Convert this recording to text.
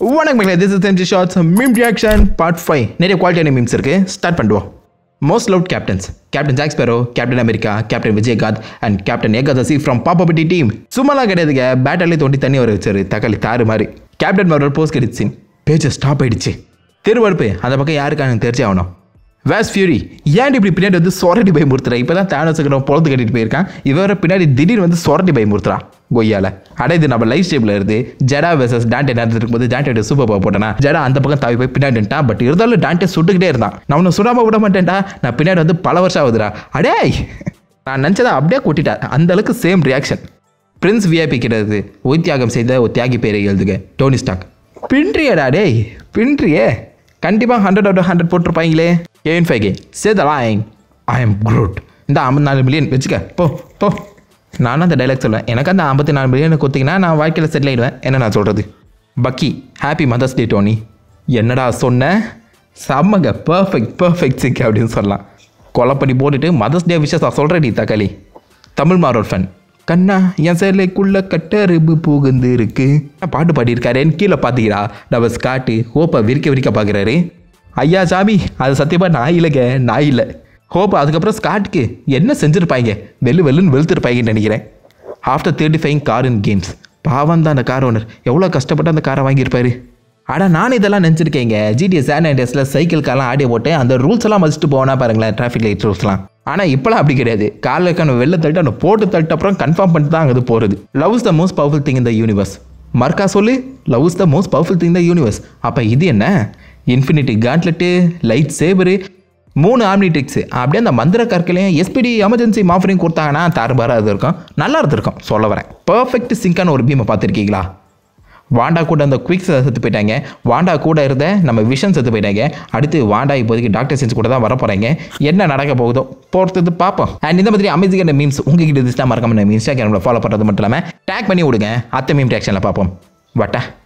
வணக்கம் மக்களே this is MG shorts meme reaction part five நிறைய குவாலிட்டியான மீம்ஸ் இருக்கு ஸ்டார்ட் பண்ணுவோம் most loved captains captain Jack Sparrow captain America captain Vijayakanth and captain Ekadasi from Pappapatti team சும்மாலாம் கிடையாதுங்க பேட்டர்லேயே தோண்டி தண்ணி வர வச்சாரு தக்காளி தாறு மாதிரி கேப்டன் மரோட post credit scene page stop ஆயிடுச்சு திருவடுப்பு அந்த பக்கம் யாருக்கானு தெரிஞ்சே ஆகணும் வேஸ் ஃபியூரி ஏன் இப்படி பின்னாடி வந்து சொரட்டி பயமுறுத்துறா இப்போ தான் தேனோஸுக்கு நம்ம பொழுது கட்டிட்டு போயிருக்கான் இவர பின்னாடி திடீர்னு வந்து சொரட்டி பயமுறுத்துறா கொய்யால அட இது நம்ம லைஃப் ஸ்டைலில் இருந்து ஜடா வெர்சஸ் டான்டே நடந்துட்டு இருக்கும்போது டான்டே சூப்பர் பவர் போட்டேனா ஜடா அந்த பக்கம் தாவி போய் பின்னாடி நின்ட்டான் பட் இருந்தாலும் டான்டே சுட்டுக்கிட்டே இருந்தான் நான் உன்னை சுடாம விட மாட்டேன்டா நான் பின்னாடி வந்து பல வருஷம் ஆகுதுடா அடே நான் நினச்சதை அப்படியே கொட்டிட்டேன் அந்த அளவுக்கு சேம் ரியாக்ஷன் பிரின்ஸ் விஐபி கிடையாது உயிர்த்தியாகம் செய்த ஒரு தியாகி பேரை எழுதுக டோனி ஸ்டாக் பின்றியடா டேய் பின்றியே கண்டிப்பாக ஹண்ட்ரட் அவுட் ஹண்ட்ரட் போட்டிருப்பாங்களே கேன் ஃபைவ் கே சேதலாங் ஐ எம் குரூட் இந்த ஐம்பத்தி நாலு மில்லியன் வச்சுக்க போ போ நானும் அந்த டைலாக் சொல்லுவேன் எனக்கு அந்த ஐம்பத்தி நாலு மில்லியனை கொடுத்தீங்கன்னா நான் வாழ்க்கையில் செட்டில் ஆயிடுவேன் என்ன நான் சொல்கிறது பக்கி ஹாப்பி மதர்ஸ் டே டோனி என்னடா சொன்ன செம்மங்க பர்ஃபெக்ட் பர்ஃபெக்ட் சிக் அப்படின்னு சொல்லலாம் கொலை பண்ணி போட்டுட்டு மதர்ஸ் டே விஷஸ் சொல்கிறேன் நீ தக்காளி தமிழ் மாரோல் ஃபன் கண்ணா என் சேலைக்குள்ள கட்டரும்பு புகுந்து இருக்கு பாட்டு பாடியிருக்காரேன்னு கீழே பார்த்துக்கிறா நம்ம ஸ்காட்டு ஹோப்பை விரிக்க விரிக்க பார்க்குறாரு ஐயா சாமி அது சத்தியமாக நான் இல்லைங்க நான் இல்லை ஹோப் அதுக்கப்புறம் ஸ்காட்டுக்கு என்ன செஞ்சுருப்பாங்க வெள்ளு வெள்ளுன்னு வெளுத்துருப்பாங்கன்னு நினைக்கிறேன் after thirty five car in games பாவம் தான் அந்த கார் ஓனர் எவ்வளோ கஷ்டப்பட்டு அந்த காரை வாங்கியிருப்பாரு அட நான் இதெல்லாம் நினச்சிருக்கேங்க ஜிடிஎஸ் சேன் டேஸில் சைக்கிள்க்கெல்லாம் ஆடி போட்டு அந்த ரூல்ஸ் எல்லாம் மதிச்சுட்டு போனா பாருங்களேன் டிராஃபிக் லைட் ரூல்ஸ்லாம் ஆனால் இப்போலாம் அப்படி கிடையாது காலைக்கான வெளில தள்ளிட்டு அந்த போட்டு தள்ளிட்டு அப்புறம் கன்ஃபார்ம் பண்ணிட்டு தான் அங்கே போகிறது love is the most powerful thing in the universe மர்க்கா சொல்லு love is the most powerful thing the universe அப்போ இது என்ன இன்ஃபினிட்டி காண்ட்லெட்டு லைட் சேவரு மூணு ஆம்னிட்ரிக்ஸ் அப்படியே அந்த மந்திர கற்களையும் எஸ்பிடி எமர்ஜென்சி மாஃபரையும் கொடுத்தாங்கன்னா தாறுபாராக அது இருக்கும் நல்லா இருந்திருக்கும் சொல்ல வரேன் பர்ஃபெக்ட் சிங்கான ஒரு பீமை பார்த்துருக்கீங்களா வாண்டா கூட அந்த குவிக்ஸ் செத்து போயிட்டாங்க வாண்டா கூட இருந்த நம்ம விஷன் செத்து போயிட்டாங்க அடுத்து வாண்டா இப்போதைக்கு டாக்டர் சென்ஸ் கூட தான் வர போகிறாங்க என்ன நடக்க போகுதோ பொறுத்தது பார்ப்போம் அண்ட் இந்த மாதிரி அமேசிங்கான மீம்ஸ் உங்ககிட்ட இருந்துச்சுன்னா மறக்காம நம்ம இன்ஸ்டாகிராமில் ஃபாலோ பண்ணுறது மட்டும் இல்லாமல் டேக் பண்ணி விடுங்க அத்தை மீம் ரியாக்ஷனில் பார்ப்போம் வட்டா